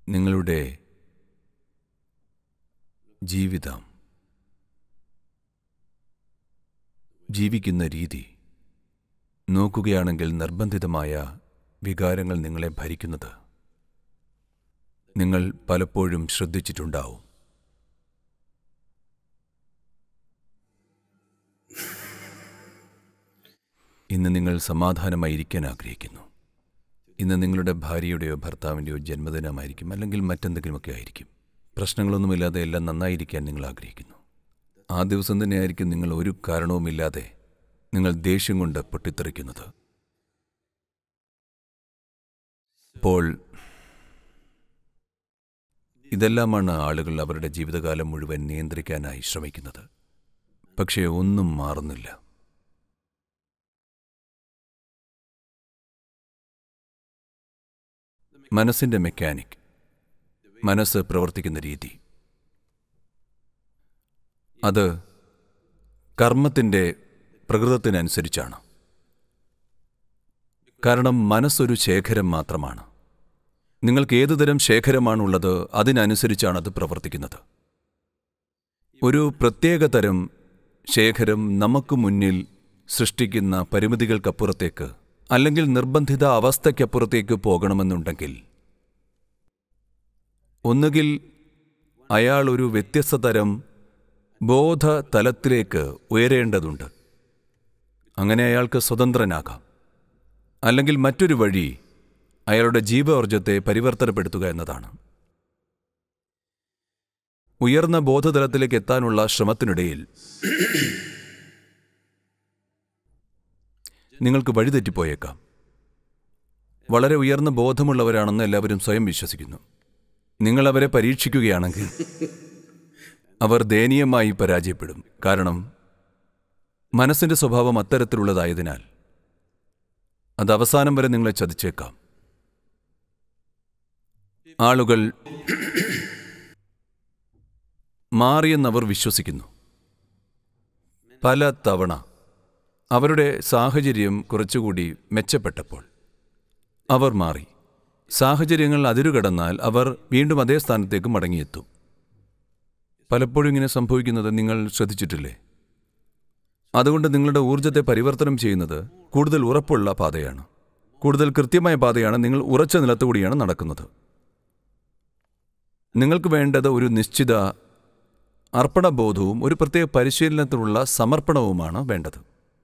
നിങ്ങളുടെ ജീവിതം ജീവിക്കുന്ന രീതി നോക്കുകയാണെങ്കിൽ നിർബന്ധിതമായ വികാരങ്ങൾ നിങ്ങളെ ഭരിക്കുന്നത് നിങ്ങൾ പലപ്പോഴും ശ്രദ്ധിച്ചിട്ടുണ്ടാവും ഇന്ന് നിങ്ങൾ സമാധാനമായിരിക്കാൻ ആഗ്രഹിക്കുന്നു ഇന്ന് നിങ്ങളുടെ ഭാര്യയുടെയോ ഭർത്താവിൻ്റെയോ ജന്മദിനമായിരിക്കും അല്ലെങ്കിൽ മറ്റെന്തെങ്കിലുമൊക്കെ ആയിരിക്കും പ്രശ്നങ്ങളൊന്നുമില്ലാതെ എല്ലാം നന്നായിരിക്കാൻ നിങ്ങൾ ആഗ്രഹിക്കുന്നു ആ ദിവസം തന്നെയായിരിക്കും നിങ്ങൾ ഒരു കാരണവുമില്ലാതെ നിങ്ങൾ ദേഷ്യം കൊണ്ട് പൊട്ടിത്തെറിക്കുന്നത് അപ്പോൾ ഇതെല്ലാമാണ് ആളുകൾ അവരുടെ ജീവിതകാലം മുഴുവൻ നിയന്ത്രിക്കാനായി ശ്രമിക്കുന്നത് പക്ഷേ ഒന്നും മാറുന്നില്ല മനസ്സിൻ്റെ മെക്കാനിക് മനസ്സ് പ്രവർത്തിക്കുന്ന രീതി അത് കർമ്മത്തിൻ്റെ പ്രകൃതത്തിനനുസരിച്ചാണ് കാരണം മനസ്സൊരു ശേഖരം മാത്രമാണ് നിങ്ങൾക്ക് ഏതുതരം ശേഖരമാണുള്ളത് അതിനനുസരിച്ചാണ് അത് പ്രവർത്തിക്കുന്നത് ഒരു പ്രത്യേക തരം ശേഖരം നമുക്ക് മുന്നിൽ സൃഷ്ടിക്കുന്ന പരിമിതികൾക്കപ്പുറത്തേക്ക് അല്ലെങ്കിൽ നിർബന്ധിത അവസ്ഥയ്ക്കപ്പുറത്തേക്ക് പോകണമെന്നുണ്ടെങ്കിൽ ഒന്നുകിൽ അയാൾ ഒരു വ്യത്യസ്ത തരം ബോധ തലത്തിലേക്ക് ഉയരേണ്ടതുണ്ട് അങ്ങനെ അയാൾക്ക് സ്വതന്ത്രനാകാം അല്ലെങ്കിൽ മറ്റൊരു വഴി അയാളുടെ ജീവോർജത്തെ പരിവർത്തനപ്പെടുത്തുക എന്നതാണ് ഉയർന്ന ബോധതലത്തിലേക്ക് എത്താനുള്ള ശ്രമത്തിനിടയിൽ നിങ്ങൾക്ക് വഴിതെറ്റിപ്പോയേക്കാം വളരെ ഉയർന്ന ബോധമുള്ളവരാണെന്ന് എല്ലാവരും സ്വയം വിശ്വസിക്കുന്നു നിങ്ങൾ അവരെ പരീക്ഷിക്കുകയാണെങ്കിൽ അവർ ദയനീയമായി പരാജയപ്പെടും കാരണം മനസ്സിന്റെ സ്വഭാവം അത്തരത്തിലുള്ളതായതിനാൽ അത് അവസാനം വരെ നിങ്ങളെ ചതിച്ചേക്കാം ആളുകൾ മാറിയെന്നവർ വിശ്വസിക്കുന്നു പല തവണ അവരുടെ സാഹചര്യം കുറച്ചുകൂടി മെച്ചപ്പെട്ടപ്പോൾ അവർ മാറി സാഹചര്യങ്ങൾ അതിരുകടന്നാൽ അവർ വീണ്ടും അതേ സ്ഥാനത്തേക്ക് മടങ്ങിയെത്തും പലപ്പോഴും ഇങ്ങനെ സംഭവിക്കുന്നത് നിങ്ങൾ ശ്രദ്ധിച്ചിട്ടില്ലേ അതുകൊണ്ട് നിങ്ങളുടെ ഊർജത്തെ പരിവർത്തനം ചെയ്യുന്നത് കൂടുതൽ ഉറപ്പുള്ള പാതയാണ് കൂടുതൽ കൃത്യമായ പാതയാണ് നിങ്ങൾ ഉറച്ച നിലത്തുകൂടിയാണ് നടക്കുന്നത് നിങ്ങൾക്ക് വേണ്ടത് ഒരു നിശ്ചിത അർപ്പണബോധവും ഒരു പ്രത്യേക പരിശീലനത്തിനുള്ള സമർപ്പണവുമാണ് വേണ്ടത്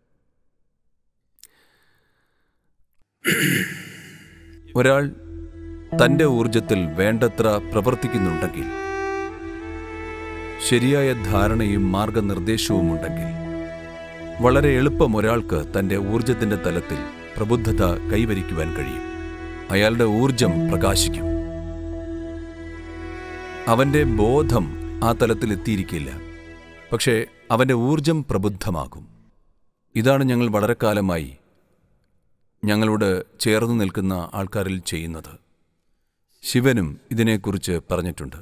ഒരാൾ തൻ്റെ ഊർജത്തിൽ വേണ്ടത്ര പ്രവർത്തിക്കുന്നുണ്ടെങ്കിൽ ശരിയായ ധാരണയും മാർഗനിർദ്ദേശവും ഉണ്ടെങ്കിൽ വളരെ എളുപ്പം ഒരാൾക്ക് തൻ്റെ ഊർജത്തിൻ്റെ തലത്തിൽ പ്രബുദ്ധത കൈവരിക്കുവാൻ കഴിയും അയാളുടെ ഊർജം പ്രകാശിക്കും അവൻ്റെ ബോധം ആ തലത്തിൽ എത്തിയിരിക്കില്ല പക്ഷേ അവൻ്റെ ഊർജം പ്രബുദ്ധമാകും ഇതാണ് ഞങ്ങൾ വളരെ കാലമായി ഞങ്ങളോട് ചേർന്ന് നിൽക്കുന്ന ആൾക്കാരിൽ ചെയ്യുന്നത് ശിവനും ഇതിനെക്കുറിച്ച് പറഞ്ഞിട്ടുണ്ട്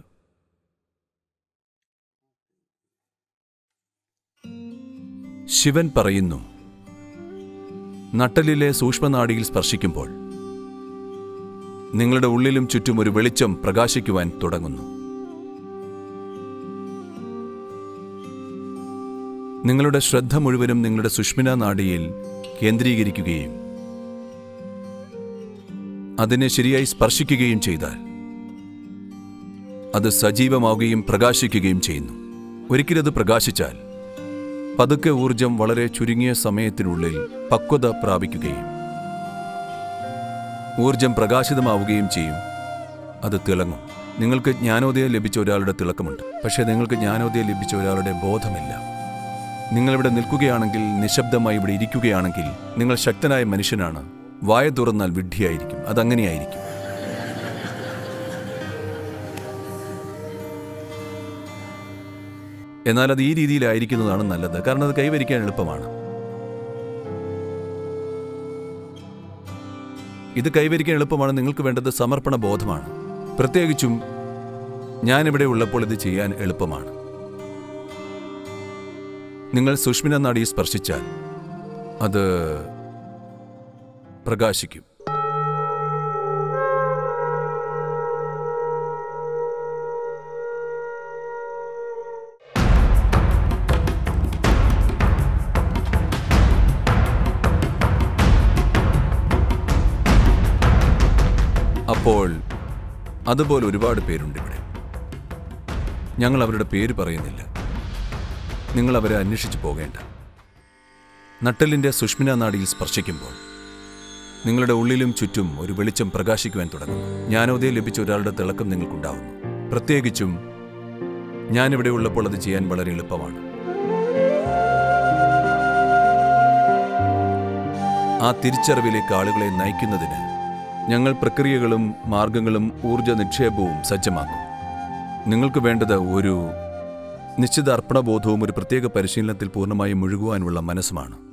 ശിവൻ പറയുന്നു നട്ടലിലെ സൂക്ഷ്മനാടിയിൽ സ്പർശിക്കുമ്പോൾ നിങ്ങളുടെ ഉള്ളിലും ചുറ്റും ഒരു വെളിച്ചം പ്രകാശിക്കുവാൻ തുടങ്ങുന്നു നിങ്ങളുടെ ശ്രദ്ധ മുഴുവനും നിങ്ങളുടെ സുഷ്മിന നാഡിയിൽ കേന്ദ്രീകരിക്കുകയും അതിനെ ശരിയായി സ്പർശിക്കുകയും ചെയ്താൽ അത് സജീവമാവുകയും പ്രകാശിക്കുകയും ചെയ്യുന്നു ഒരിക്കലത് പ്രകാശിച്ചാൽ പതുക്കെ ഊർജം വളരെ ചുരുങ്ങിയ സമയത്തിനുള്ളിൽ പക്വത പ്രാപിക്കുകയും ഊർജം പ്രകാശിതമാവുകയും ചെയ്യും അത് തിളങ്ങും നിങ്ങൾക്ക് ജ്ഞാനോദയം ലഭിച്ച ഒരാളുടെ തിളക്കമുണ്ട് പക്ഷേ നിങ്ങൾക്ക് ജ്ഞാനോദയം ലഭിച്ച ഒരാളുടെ ബോധമില്ല നിങ്ങളിവിടെ നിൽക്കുകയാണെങ്കിൽ നിശബ്ദമായി ഇവിടെ ഇരിക്കുകയാണെങ്കിൽ നിങ്ങൾ ശക്തനായ മനുഷ്യനാണ് വായ തുറന്നാൽ വിഡ്ഢിയായിരിക്കും അതങ്ങനെയായിരിക്കും എന്നാൽ അത് ഈ രീതിയിലായിരിക്കുന്നതാണ് നല്ലത് കാരണം അത് കൈവരിക്കാൻ എളുപ്പമാണ് ഇത് കൈവരിക്കാൻ എളുപ്പമാണ് നിങ്ങൾക്ക് വേണ്ടത് സമർപ്പണ ബോധമാണ് പ്രത്യേകിച്ചും ഞാനിവിടെ ഉള്ളപ്പോൾ ഇത് ചെയ്യാൻ എളുപ്പമാണ് നിങ്ങൾ സുഷ്മിന നാടി സ്പർശിച്ചാൽ അത് പ്രകാശിക്കും അതുപോലെ ഒരുപാട് പേരുണ്ട് ഇവിടെ ഞങ്ങൾ അവരുടെ പേര് പറയുന്നില്ല നിങ്ങൾ അവരെ അന്വേഷിച്ചു പോകേണ്ട നട്ടലിന്റെ സുഷ്മിന നാടിയിൽ സ്പർശിക്കുമ്പോൾ നിങ്ങളുടെ ഉള്ളിലും ചുറ്റും ഒരു വെളിച്ചം പ്രകാശിക്കുവാൻ തുടങ്ങുന്നു ജ്ഞാനോദയം ലഭിച്ച ഒരാളുടെ തിളക്കം നിങ്ങൾക്കുണ്ടാവുന്നു പ്രത്യേകിച്ചും ഞാനിവിടെ ഉള്ളപ്പോൾ അത് ചെയ്യാൻ വളരെ എളുപ്പമാണ് ആ തിരിച്ചറിവിലേക്ക് ആളുകളെ നയിക്കുന്നതിന് ഞങ്ങൾ പ്രക്രിയകളും മാർഗങ്ങളും ഊർജ നിക്ഷേപവും സജ്ജമാക്കും നിങ്ങൾക്ക് വേണ്ടത് ഒരു നിശ്ചിത അർപ്പണബോധവും ഒരു പ്രത്യേക പരിശീലനത്തിൽ പൂർണ്ണമായും മുഴുകുവാനുള്ള മനസ്സുമാണ്